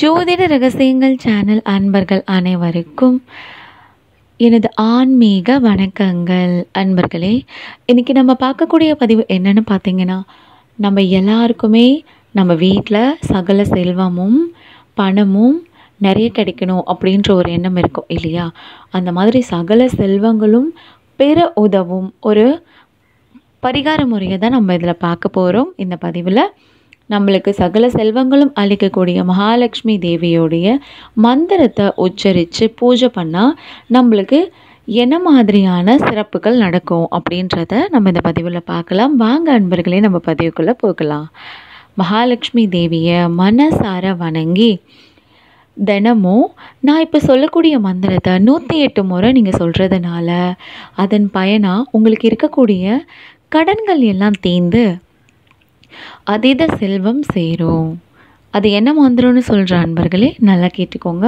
ஜோதிட ரகசியங்கள் சேனல் அன்பர்கள் அனைவருக்கும் எனது ஆன்மீக வணக்கங்கள் அன்பர்களே இன்றைக்கி நம்ம பார்க்கக்கூடிய பதிவு என்னன்னு பார்த்தீங்கன்னா நம்ம எல்லாருக்குமே நம்ம வீட்டில் சகல செல்வமும் பணமும் நிறைய கிடைக்கணும் அப்படின்ற ஒரு எண்ணம் இருக்கும் இல்லையா அந்த மாதிரி சகல செல்வங்களும் பெற உதவும் ஒரு பரிகார முறையை தான் நம்ம இதில் பார்க்க போகிறோம் இந்த பதிவில் நம்மளுக்கு சகல செல்வங்களும் அளிக்கக்கூடிய மகாலட்சுமி தேவியோடைய மந்திரத்தை உச்சரித்து பூஜை பண்ணால் நம்மளுக்கு என்ன மாதிரியான சிறப்புகள் நடக்கும் அப்படின்றத நம்ம இந்த பதிவில் பார்க்கலாம் வாங்க அன்பர்களே நம்ம பதிவுக்குள்ளே போகலாம் மகாலட்சுமி தேவியை மனசார வணங்கி தினமும் நான் இப்போ சொல்லக்கூடிய மந்திரத்தை நூற்றி எட்டு முறை நீங்கள் சொல்கிறதுனால அதன் பயனாக உங்களுக்கு இருக்கக்கூடிய கடன்கள் எல்லாம் தீர்ந்து அதீத செல்வம் சேரும் அது என்ன மந்திரம்னு சொல்கிற அன்பர்களே நல்லா கேட்டுக்கோங்க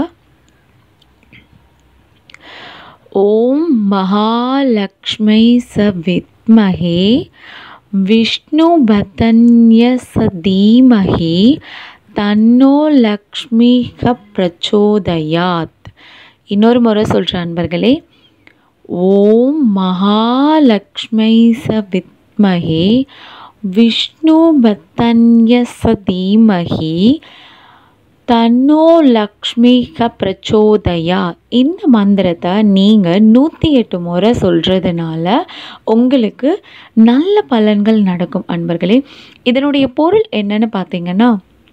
ஓம் மகாலக்ஷ்மை ச வித்மஹே விஷ்ணு பதன்ய ச தீமஹி தன்னோ லக்ஷ்மிக பிரச்சோதயாத் இன்னொரு முறை சொல்கிற அன்பர்களே ஓம் மகாலக்ஷ்மை ச வித்மஹே விஷ்ணு பத்தன்ய ச தீமஹி தன்னோ லக்ஷ்மிக பிரச்சோதயா இந்த மந்திரத்தை நீங்கள் நூற்றி எட்டு முறை சொல்கிறதுனால உங்களுக்கு நல்ல பலன்கள் நடக்கும் அன்பர்களே இதனுடைய பொருள் என்னன்னு பார்த்தீங்கன்னா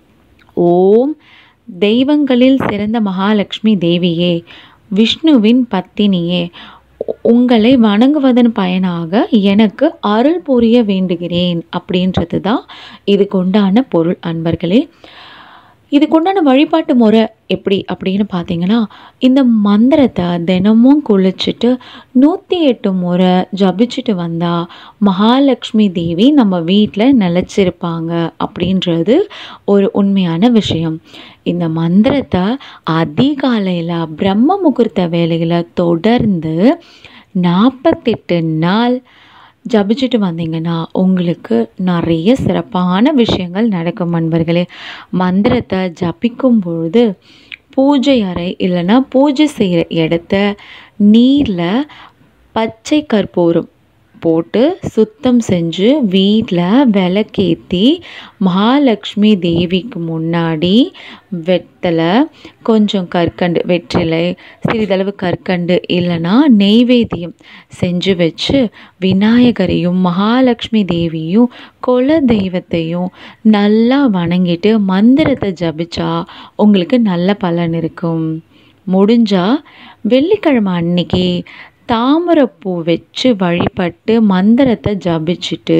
ஓம் தெய்வங்களில் சிறந்த மகாலட்சுமி தேவியே விஷ்ணுவின் பத்தினியே உங்களை வணங்குவதன் பயனாக எனக்கு அருள் புரிய வேண்டுகிறேன் அப்படின்றது தான் இதுக்கு உண்டான பொருள் அன்பர்களே இதுக்கு உண்டான வழிபாட்டு முறை எப்படி அப்படின்னு பார்த்தீங்கன்னா இந்த மந்திரத்தை தினமும் குளிச்சுட்டு நூற்றி எட்டு முறை ஜபிச்சுட்டு வந்தால் மகாலட்சுமி தேவி நம்ம வீட்டில் நிலச்சிருப்பாங்க அப்படின்றது ஒரு உண்மையான விஷயம் இந்த மந்திரத்தை அதிகாலையில் பிரம்ம முகூர்த்த வேலையில் தொடர்ந்து நாற்பத்தெட்டு நாள் ஜபிச்சுட்டு வந்தீங்கன்னா உங்களுக்கு நிறைய சிறப்பான விஷயங்கள் நடக்கும் நண்பர்களே மந்திரத்தை ஜபிக்கும் பொழுது பூஜை அறை இல்லைன்னா பூஜை செய்கிற இடத்த நீரில் பச்சை கற்பூரம் போட்டு சுத்தம் செஞ்சு வீட்டில் விளக்கேற்றி மகாலட்சுமி தேவிக்கு முன்னாடி வெத்தலை கொஞ்சம் கற்கண்டு வெற்றிலை சிறிதளவு கற்கண்டு இல்லைன்னா நெய்வேத்தியம் செஞ்சு வச்சு விநாயகரையும் மகாலட்சுமி தேவியும் குல தெய்வத்தையும் நல்லா வணங்கிட்டு மந்திரத்தை ஜபிச்சா உங்களுக்கு நல்ல பலன் இருக்கும் முடிஞ்சால் வெள்ளிக்கிழமை அன்னைக்கு தாமரைப்பூ வச்சு வழிபட்டு மந்திரத்தை ஜபிச்சுட்டு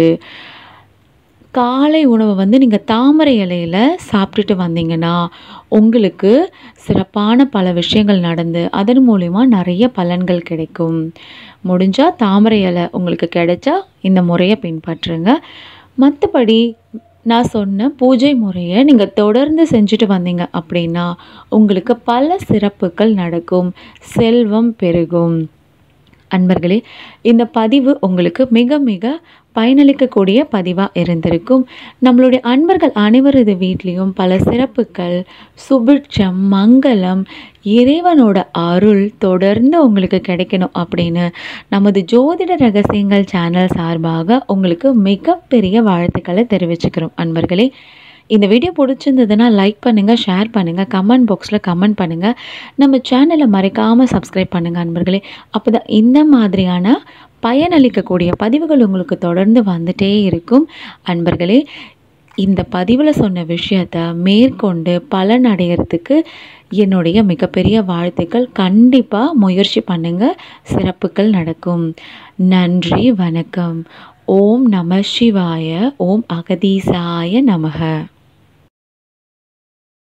காலை உணவை வந்து நீங்கள் தாமரை இலையில் சாப்பிட்டுட்டு வந்தீங்கன்னா உங்களுக்கு சிறப்பான பல விஷயங்கள் நடந்து அதன் மூலிமா நிறைய பலன்கள் கிடைக்கும் முடிஞ்சால் தாமரை இலை உங்களுக்கு கிடைச்சா இந்த முறையை பின்பற்றுங்க மற்றபடி நான் சொன்ன பூஜை முறையை நீங்கள் தொடர்ந்து செஞ்சுட்டு வந்தீங்க அப்படின்னா உங்களுக்கு பல சிறப்புகள் நடக்கும் செல்வம் பெருகும் அன்பர்களே இந்த பதிவு உங்களுக்கு மிக மிக பயனளிக்கக்கூடிய பதிவாக இருந்திருக்கும் நம்மளுடைய அன்பர்கள் அனைவரது வீட்லேயும் பல சிறப்புகள் சுபிட்சம் மங்களம் இறைவனோட அருள் தொடர்ந்து உங்களுக்கு கிடைக்கணும் அப்படின்னு நமது ஜோதிட ரகசியங்கள் சேனல் சார்பாக உங்களுக்கு மிகப்பெரிய வாழ்த்துக்களை தெரிவிச்சுக்கிறோம் அன்பர்களே இந்த வீடியோ பிடிச்சிருந்ததுன்னா லைக் பண்ணுங்கள் ஷேர் பண்ணுங்கள் கமெண்ட் பாக்ஸில் கமெண்ட் பண்ணுங்கள் நம்ம சேனலை மறைக்காமல் சப்ஸ்கிரைப் பண்ணுங்கள் அன்பர்களே அப்போ தான் இந்த மாதிரியான பயனளிக்கக்கூடிய பதிவுகள் உங்களுக்கு தொடர்ந்து வந்துட்டே இருக்கும் அன்பர்களே இந்த பதிவில் சொன்ன விஷயத்த மேற்கொண்டு பலன் அடையிறதுக்கு என்னுடைய மிகப்பெரிய வாழ்த்துக்கள் கண்டிப்பாக முயற்சி பண்ணுங்கள் சிறப்புகள் நடக்கும் நன்றி வணக்கம் ஓம் நம சிவாய ஓம் அகதீசாய நமக